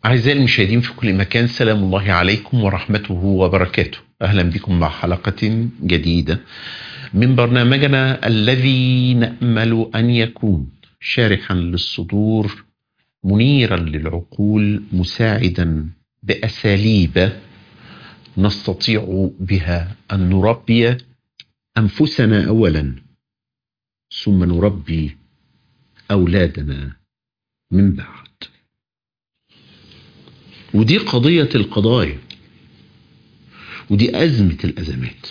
أعزائي المشاهدين في كل مكان سلام الله عليكم ورحمته وبركاته أهلا بكم مع حلقة جديدة من برنامجنا الذي نأمل أن يكون شارحا للصدور منيرا للعقول مساعدا بأساليب نستطيع بها أن نربي أنفسنا أولا ثم نربي أولادنا من بعد ودي قضية القضايا ودي أزمة الأزمات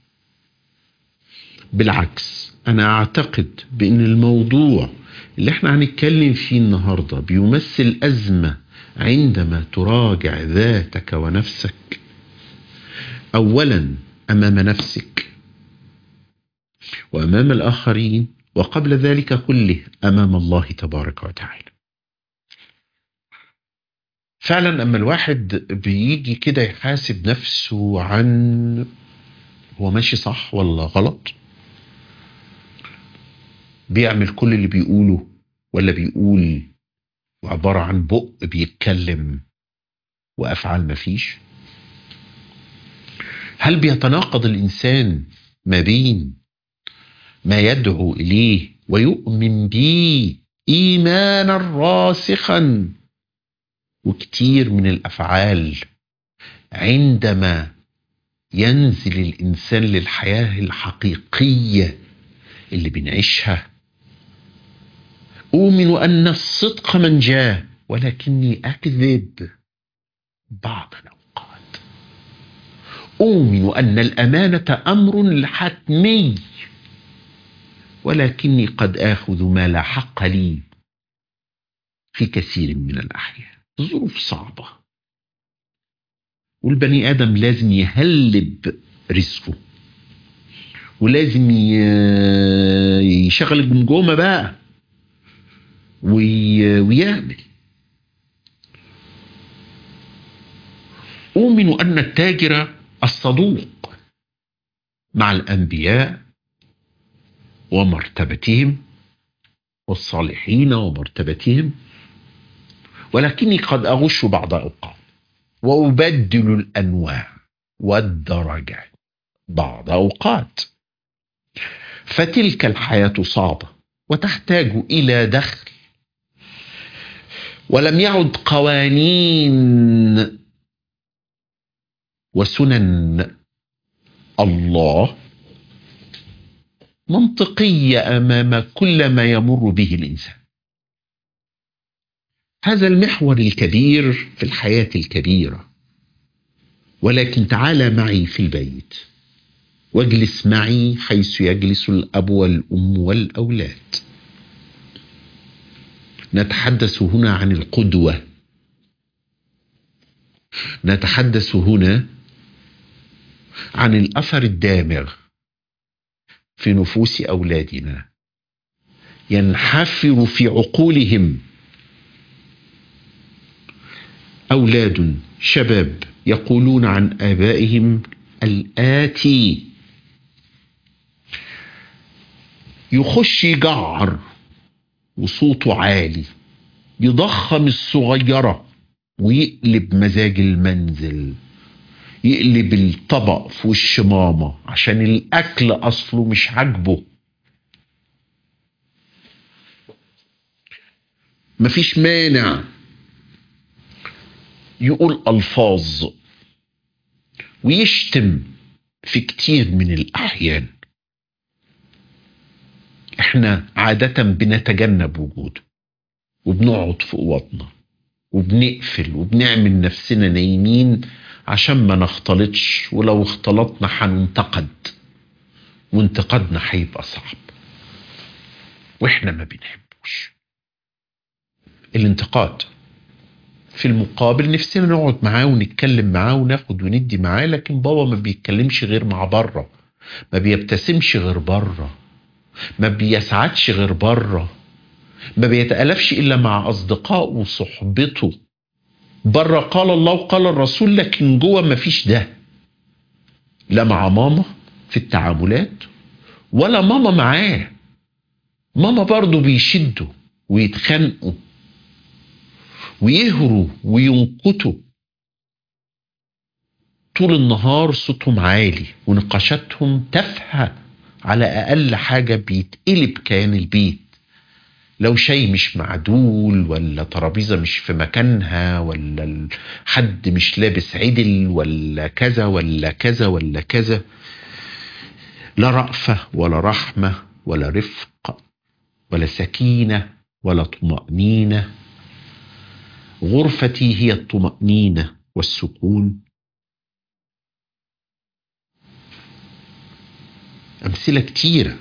بالعكس أنا أعتقد بأن الموضوع اللي احنا هنتكلم فيه النهاردة بيمثل أزمة عندما تراجع ذاتك ونفسك أولا أمام نفسك وأمام الآخرين وقبل ذلك كله أمام الله تبارك وتعالى فعلا اما الواحد بيجي كده يحاسب نفسه عن هو ماشي صح ولا غلط بيعمل كل اللي بيقوله ولا بيقول عبارة عن بق بيتكلم وأفعال مفيش هل بيتناقض الإنسان ما بين ما يدعو إليه ويؤمن به إيمانا راسخا وكتير من الافعال عندما ينزل الانسان للحياه الحقيقيه اللي بنعيشها اؤمن ان الصدق من جاء ولكني اكذب بعض الاوقات اؤمن ان الامانه امر حتمي ولكني قد اخذ ما لا حق لي في كثير من الاحيان ظروف صعبة والبني آدم لازم يهلب رزقه ولازم يشغل الجمجمة بقى ويعمل أؤمن أن التاجر الصدوق مع الأنبياء ومرتبتهم والصالحين ومرتبتهم ولكني قد أغش بعض أوقات وأبدل الأنواع والدرجات بعض أوقات فتلك الحياة صعبة وتحتاج إلى دخل ولم يعد قوانين وسنن الله منطقية أمام كل ما يمر به الإنسان هذا المحور الكبير في الحياة الكبيرة ولكن تعال معي في البيت واجلس معي حيث يجلس الأب والأم والأولاد نتحدث هنا عن القدوة نتحدث هنا عن الأثر الدامغ في نفوس أولادنا ينحفر في عقولهم أولاد شباب يقولون عن آبائهم الآتي يخش يجعر وصوته عالي يضخم الصغيرة ويقلب مزاج المنزل يقلب الطبق في وش ماما عشان الأكل أصله مش عاجبه مفيش مانع يقول ألفاظ ويشتم في كتير من الأحيان احنا عادة بنتجنب وجوده وبنقعد في اوضنا وبنقفل وبنعمل نفسنا نايمين عشان ما نختلطش ولو اختلطنا هننتقد وانتقادنا هيبقى صعب واحنا ما بنحبوش الانتقاد في المقابل نفسنا نقعد معاه ونتكلم معاه وناخد وندي معاه لكن بابا ما بيتكلمش غير مع بره ما بيبتسمش غير بره ما بيسعدش غير بره ما بيتألفش إلا مع أصدقائه وصحبته بره قال الله وقال الرسول لكن جوه ما فيش ده لا مع ماما في التعاملات ولا ماما معاه ماما برضه بيشدوا ويتخانقوا ويهروا وينقتوا طول النهار صوتهم عالي ونقاشاتهم تافهة على أقل حاجة بيتقلب كيان البيت لو شيء مش معدول ولا ترابيزة مش في مكانها ولا حد مش لابس عدل ولا كذا ولا كذا ولا كذا لا رأفة ولا رحمة ولا رفق ولا سكينة ولا طمأنينة غرفتي هي الطمأنينة والسكون أمثلة كتيرة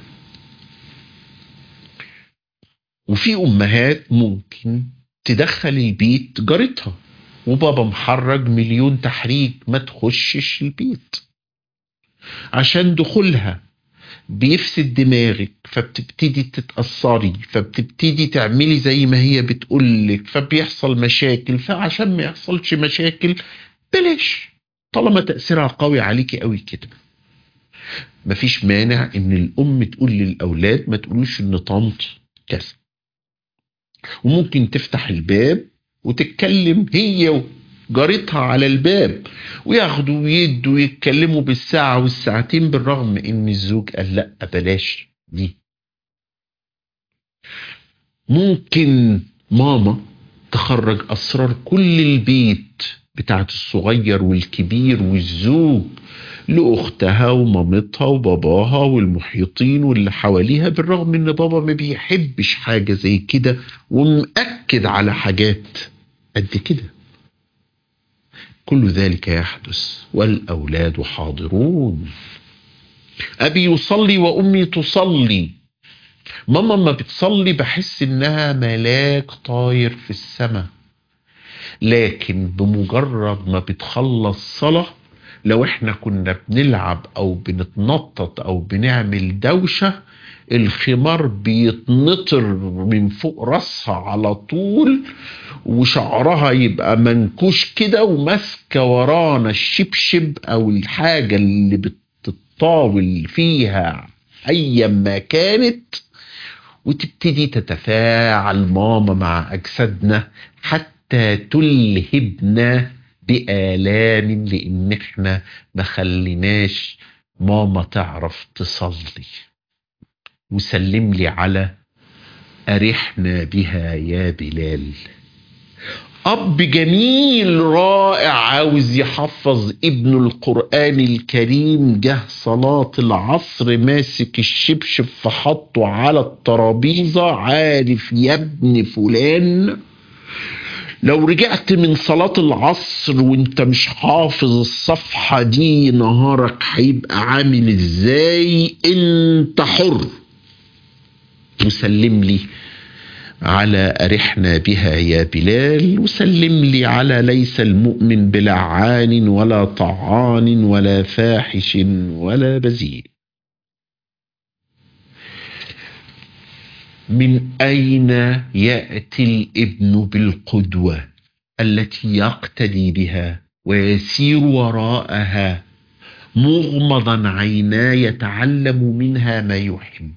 وفي أمهات ممكن تدخل البيت جارتها وبابا محرج مليون تحريج ما تخشش البيت عشان دخولها بيفسد دماغك فبتبتدي تتأثري فبتبتدي تعملي زي ما هي بتقولك فبيحصل مشاكل فعشان ما يحصلش مشاكل بلاش طالما تأثيرها قوي عليكي قوي كده مفيش مانع ان الام تقول للاولاد ما تقولوش ان طنط كذا وممكن تفتح الباب وتتكلم هي جارتها على الباب وياخدوا ويدوا ويتكلموا بالساعة والساعتين بالرغم ان الزوج قال لا بلاش دي ممكن ماما تخرج اسرار كل البيت بتاعت الصغير والكبير والزوج لاختها ومامتها وباباها والمحيطين واللي حواليها بالرغم ان بابا ما بيحبش حاجه زي كده ومأكد على حاجات قد كده كل ذلك يحدث والاولاد حاضرون ابي يصلي وامي تصلي ماما ما بتصلي بحس انها ملاك طاير في السماء لكن بمجرد ما بتخلص صلاه لو احنا كنا بنلعب او بنتنطط او بنعمل دوشة الخمار بيتنطر من فوق راسها على طول وشعرها يبقى منكوش كده وماسكة ورانا الشبشب او الحاجة اللي بتطاول فيها ايا ما كانت وتبتدي تتفاعل ماما مع اجسادنا حتى تلهبنا بآلام لأن احنا ما خليناش ماما تعرف تصلي وسلم لي على أرحنا بها يا بلال أب جميل رائع عاوز يحفظ ابنه القرآن الكريم جه صلاة العصر ماسك الشبشب فحطه على الترابيزة عارف يا ابن فلان لو رجعت من صلاة العصر وانت مش حافظ الصفحة دي نهارك هيبقى عامل ازاي انت حر وسلم لي على أرحنا بها يا بلال وسلم لي على ليس المؤمن بلعان ولا طعان ولا فاحش ولا بذيء من أين يأتي الابن بالقدوة التي يقتدي بها ويسير وراءها مغمضا عيناه يتعلم منها ما يحب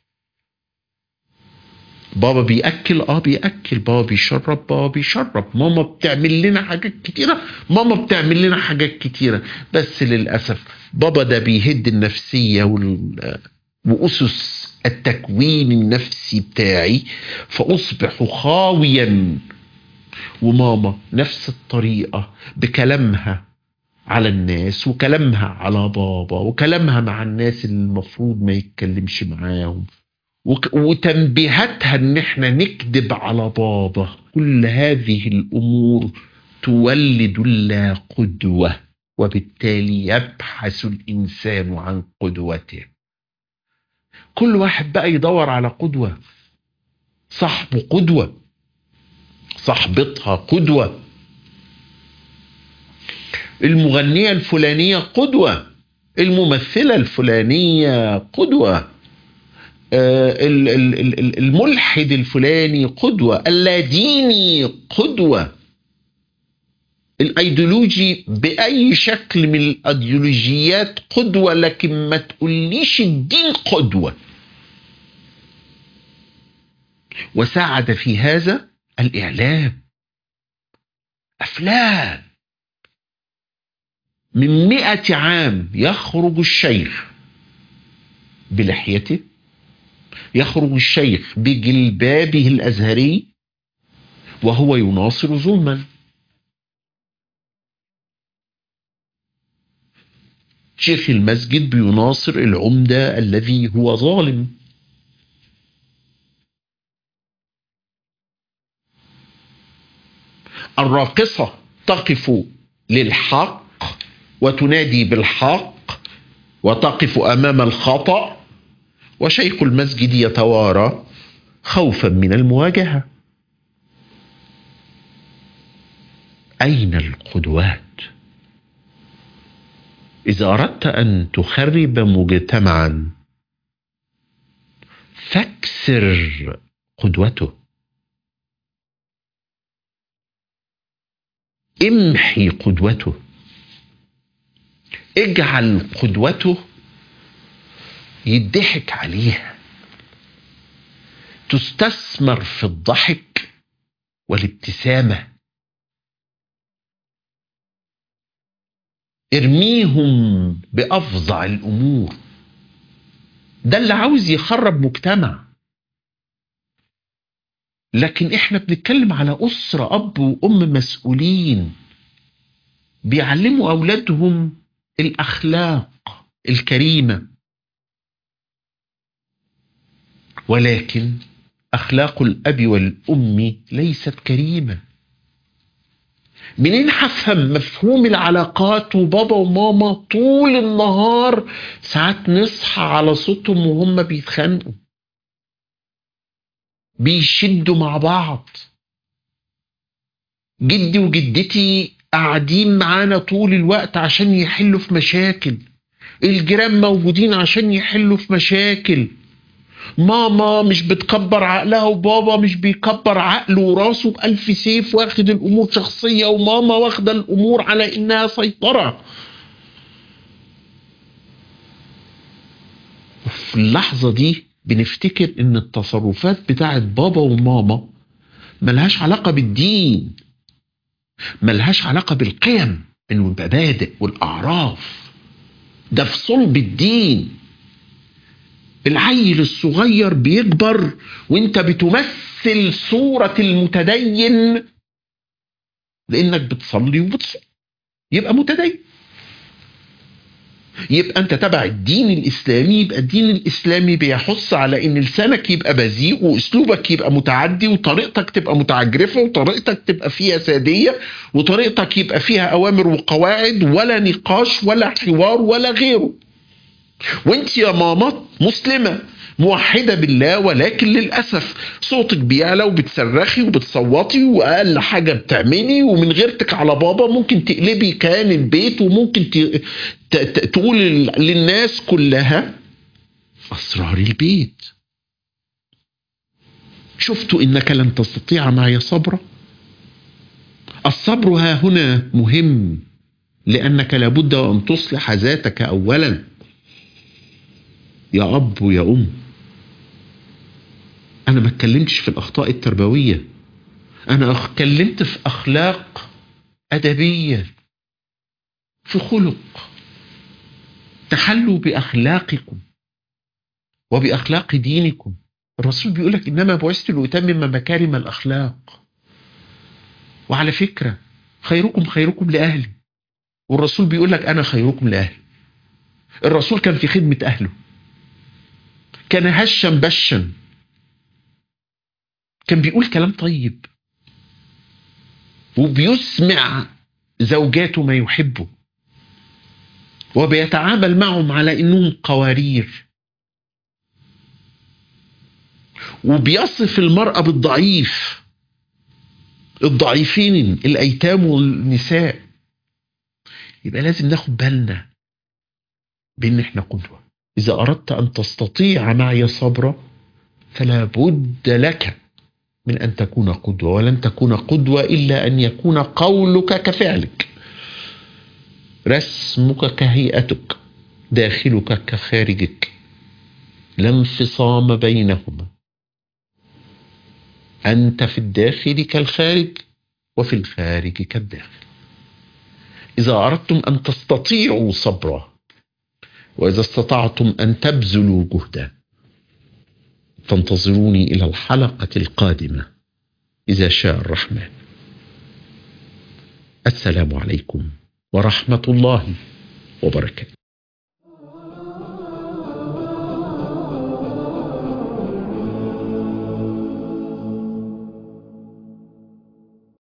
بابا بيأكل اه بيأكل بابا بيشرب بابا بيشرب ماما بتعمل لنا حاجات كتيرة ماما بتعمل لنا حاجات كتيرة بس للأسف بابا ده بيهد النفسية وال... وأسس التكوين النفسي بتاعي فأصبح خاويا وماما نفس الطريقة بكلامها على الناس وكلامها على بابا وكلامها مع الناس اللي المفروض ما يتكلمش معاهم وتنبيهاتها ان احنا نكذب على بابا كل هذه الامور تولد لا قدوة وبالتالي يبحث الانسان عن قدوته كل واحد بقى يدور على قدوة صاحبه قدوة صاحبتها قدوة المغنية الفلانية قدوة الممثلة الفلانية قدوة الملحد الفلاني قدوة اللاديني قدوة الايديولوجي باي شكل من الايديولوجيات قدوة لكن ما تقوليش الدين قدوة وساعد في هذا الاعلام أفلام من مئة عام يخرج الشيخ بلحيته يخرج الشيخ بجلبابه الأزهري وهو يناصر ظلما شيخ المسجد بيناصر العمدة الذي هو ظالم الراقصة تقف للحق وتنادي بالحق وتقف أمام الخطأ وشيخ المسجد يتوارى خوفا من المواجهة أين القدوات؟ إذا أردت أن تخرب مجتمعا فاكسر قدوته امحي قدوته اجعل قدوته يضحك عليها تستثمر في الضحك والابتسامه ارميهم بافظع الامور ده اللي عاوز يخرب مجتمع لكن احنا بنتكلم على اسره اب وام مسؤولين بيعلموا اولادهم الاخلاق الكريمه ولكن اخلاق الاب والام ليست كريمه منين هفهم مفهوم العلاقات وبابا وماما طول النهار ساعات نصحى على صوتهم وهم بيتخانقوا بيشدوا مع بعض جدي وجدتي قاعدين معانا طول الوقت عشان يحلوا في مشاكل الجيران موجودين عشان يحلوا في مشاكل ماما مش بتكبر عقلها وبابا مش بيكبر عقله وراسه بألف سيف واخد الأمور شخصية وماما واخدة الأمور على إنها سيطرة وفي اللحظة دي بنفتكر إن التصرفات بتاعت بابا وماما ملهاش علاقة بالدين ملهاش علاقة بالقيم والمبادئ والأعراف ده في صلب الدين العيل الصغير بيكبر وانت بتمثل صورة المتدين لانك بتصلي وبتصوم يبقى متدين يبقى انت تبع الدين الاسلامي يبقى الدين الاسلامي بيحث على ان لسانك يبقى بذيء واسلوبك يبقى متعدي وطريقتك تبقى متعجرفه وطريقتك تبقى فيها ساديه وطريقتك يبقى فيها اوامر وقواعد ولا نقاش ولا حوار ولا غيره وانت يا ماما مسلمة موحدة بالله ولكن للأسف صوتك بيعلى وبتصرخي وبتصوتي وأقل حاجة بتعملي ومن غيرتك على بابا ممكن تقلبي كيان البيت وممكن تقول للناس كلها أسرار البيت شفتوا إنك لن تستطيع معي صبرا الصبر ها هنا مهم لأنك لابد أن تصلح ذاتك أولاً يا اب ويا ام انا ما اتكلمتش في الاخطاء التربويه انا اتكلمت في اخلاق ادبيه في خلق تحلوا باخلاقكم وباخلاق دينكم الرسول بيقول لك انما بعثت لاتمم مكارم الاخلاق وعلى فكره خيركم خيركم لاهلي والرسول بيقول لك انا خيركم لاهلي الرسول كان في خدمه اهله كان هشا بشا كان بيقول كلام طيب وبيسمع زوجاته ما يحبه وبيتعامل معهم على انهم قوارير وبيصف المرأة بالضعيف الضعيفين الأيتام والنساء يبقى لازم ناخد بالنا بأن احنا قدوة إذا أردت أن تستطيع معي صبرا فلا بد لك من أن تكون قدوة ولن تكون قدوة إلا أن يكون قولك كفعلك رسمك كهيئتك داخلك كخارجك لا انفصام بينهما أنت في الداخل كالخارج وفي الخارج كالداخل إذا أردتم أن تستطيعوا صبرا وإذا استطعتم أن تبذلوا جهدا فانتظروني إلى الحلقة القادمة إذا شاء الرحمن السلام عليكم ورحمة الله وبركاته